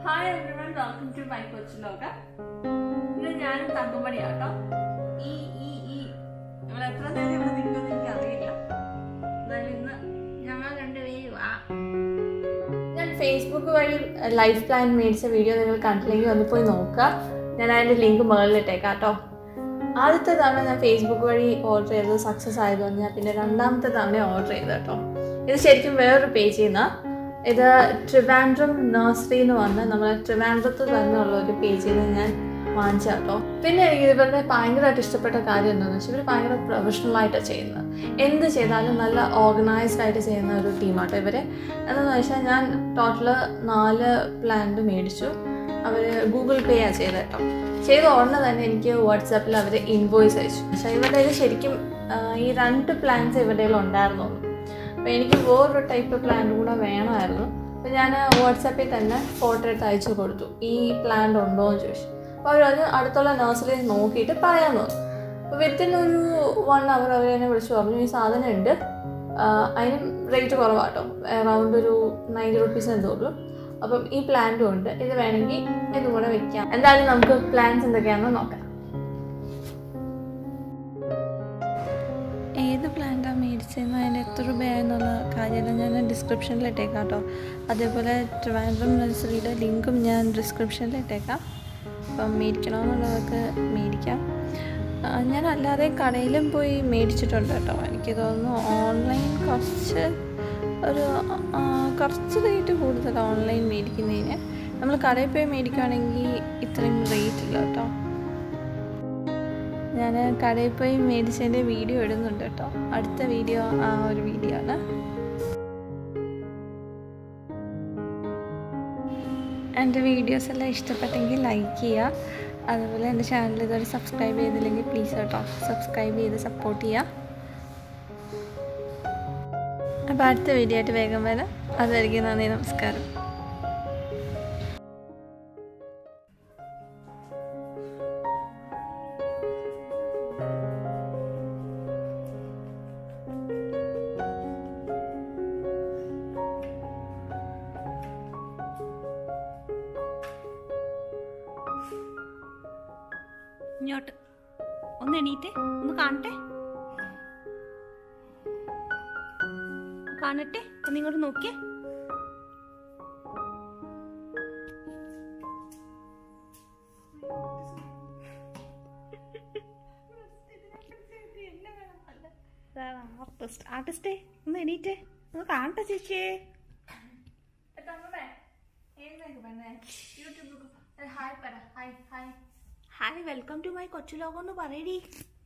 hi everyone welcome to my കൊച്ചു ലോക ഇന്ന് ഞാനും തങ്കുമണിയാട്ടോ ഈ ഈ ഈ ഇവിടെ എത്ര നേരം ഇവിടെ നിൽക്കുമെന്ന് എനിക്ക് അറിയില്ല എന്തായാലും ഇന്ന് ഞങ്ങൾ രണ്ടുപേരും ആ ഞാൻ ഫേസ്ബുക്ക് വഴി ലൈഫ് പ്ലാൻ മേടിച്ച വീഡിയോ നിങ്ങൾ കണ്ടില്ലെങ്കിൽ ഒന്ന് പോയി നോക്കുക ഞാൻ അതിൻ്റെ ലിങ്ക് മുകളിലിട്ടേക്കാം കേട്ടോ ആദ്യത്തെ തവണ ഞാൻ ഫേസ്ബുക്ക് വഴി ഓർഡർ ചെയ്തത് സക്സസ് ആയതുകൊണ്ട് ഞാൻ പിന്നെ രണ്ടാമത്തെ തവണ ഓർഡർ ചെയ്തത് കേട്ടോ ഇത് ശരിക്കും വേറൊരു പേജിൽ നിന്നാണ് ഇത് ട്രിവാൻഡ്രം നഴ്സറി എന്ന് പറഞ്ഞ് നമ്മുടെ ട്രിവാൻഡ്രത്ത് തന്നെ ഉള്ള ഒരു പേജിൽ നിന്ന് ഞാൻ വാങ്ങിച്ച കേട്ടോ പിന്നെ എനിക്ക് ഇവരുടെ ഭയങ്കരമായിട്ട് ഇഷ്ടപ്പെട്ട കാര്യം എന്താണെന്ന് വെച്ചാൽ ഇവർ ഭയങ്കര പ്രൊഫഷണൽ ആയിട്ടാണ് ചെയ്യുന്നത് എന്ത് ചെയ്താലും നല്ല ഓർഗനൈസ്ഡ് ആയിട്ട് ചെയ്യുന്ന ഒരു ടീമാട്ടോ ഇവർ എന്താണെന്ന് വെച്ചാൽ ഞാൻ ടോട്ടൽ നാല് പ്ലാന്റ് മേടിച്ചു അവർ ഗൂഗിൾ പേ ആണ് ചെയ്തത് കേട്ടോ ചെയ്ത ഉടനെ തന്നെ എനിക്ക് വാട്സാപ്പിൽ അവർ ഇൻവോയ്സ് അയച്ചു പക്ഷേ ഇവരുടെ കയ്യിൽ ശരിക്കും ആ, ഈ രണ്ട് പ്ലാൻസ് ഇവരുടെ കയ്യിൽ ഉണ്ടായിരുന്നുള്ളൂ അപ്പോൾ എനിക്ക് വേറൊരു ടൈപ്പ് പ്ലാൻ കൂടെ വേണമായിരുന്നു അപ്പോൾ ഞാൻ വാട്സാപ്പിൽ തന്നെ ഫോട്ടോ എടുത്ത് അയച്ചു കൊടുത്തു ഈ പ്ലാൻ ഉണ്ടോ എന്ന് ചോദിച്ചു അപ്പോൾ അവർ അത് അടുത്തുള്ള നഴ്സറിയിൽ നോക്കിയിട്ട് പറയാൻ തോന്നി അപ്പോൾ വിത്തിൻ ഒരു വൺ അവർ അവർ എന്നെ വിളിച്ച് പറഞ്ഞു ഈ സാധനം ഉണ്ട് ആ, അതിനും റേറ്റ് കുറവാട്ടോ അറൗണ്ട് ഒരു നയൻറ്റി റുപ്പീസ് എന്തോ ഉള്ളൂ അപ്പം ഈ പ്ലാന്റും ഉണ്ട് ഇത് വേണമെങ്കിൽ ഇതും കൂടെ വെക്കാം എന്തായാലും നമുക്ക് പ്ലാൻസ് എന്തൊക്കെയാണെന്ന് നോക്കാം ഏത് പ്ലാന്റാണ് മേടിച്ചതെന്ന് അതിന് എത്ര രൂപയായെന്നുള്ള കാര്യമെല്ലാം ഞാൻ ഡിസ്ക്രിപ്ഷനിൽ ഇട്ടേക്കാം കേട്ടോ അതേപോലെ ട്രിവാൻഡ്രം നഴ്സറിയുടെ ലിങ്കും ഞാൻ ഡിസ്ക്രിപ്ഷനിൽ ഇട്ടേക്കാം അപ്പം മേടിക്കണമെന്നുള്ളവർക്ക് മേടിക്കാം ആ, ഞാൻ അല്ലാതെ കടയിലും പോയി മേടിച്ചിട്ടുണ്ട് കേട്ടോ എനിക്ക് തോന്നുന്നു ഓൺലൈൻ കുറച്ച് ഒരു ആ, കുറച്ച് റേറ്റ് കൂടുതലാണ് ഓൺലൈൻ മേടിക്കുന്നതിന് നമ്മൾ കടയിൽ പോയി മേടിക്കുകയാണെങ്കിൽ ഇത്രയും റേറ്റ് ഇല്ല കേട്ടോ ഞാൻ കടയിൽ പോയി മേടിച്ചതിൻ്റെ വീഡിയോ ഇടുന്നുണ്ട് കേട്ടോ അടുത്ത വീഡിയോ ആ ഒരു വീഡിയോ ആണ് എൻ്റെ വീഡിയോസ് എല്ലാം ഇഷ്ടപ്പെട്ടെങ്കിൽ ലൈക്ക് ചെയ്യുക അതുപോലെ എൻ്റെ ചാനൽ ഇതുവരെ സബ്സ്ക്രൈബ് ചെയ്തില്ലെങ്കിൽ പ്ലീസ് കേട്ടോ സബ്സ്ക്രൈബ് ചെയ്ത് സപ്പോർട്ട് ചെയ്യുക അപ്പോൾ അടുത്ത വീഡിയോ ആയിട്ട് വേഗം വരാം അതായിരിക്കും നന്ദി നമസ്കാരം ഇങ്ങോട്ട് ഒന്ന് എണീറ്റേ ഒന്ന് കാണട്ടെ കാണട്ടെ ഒന്ന് ഇങ്ങോട്ട് നോക്കിയേ ആർട്ടിസ്റ്റ് ആർട്ടിസ്റ്റേ ഒന്ന് എണീറ്റേ ഒന്ന് കാണട്ടെ ചേച്ചിയെ യൂട്യൂബിൽ ഹായ് പറ hi hi hi welcome to my കൊച്ചു ലോകം എന്ന് പറയടി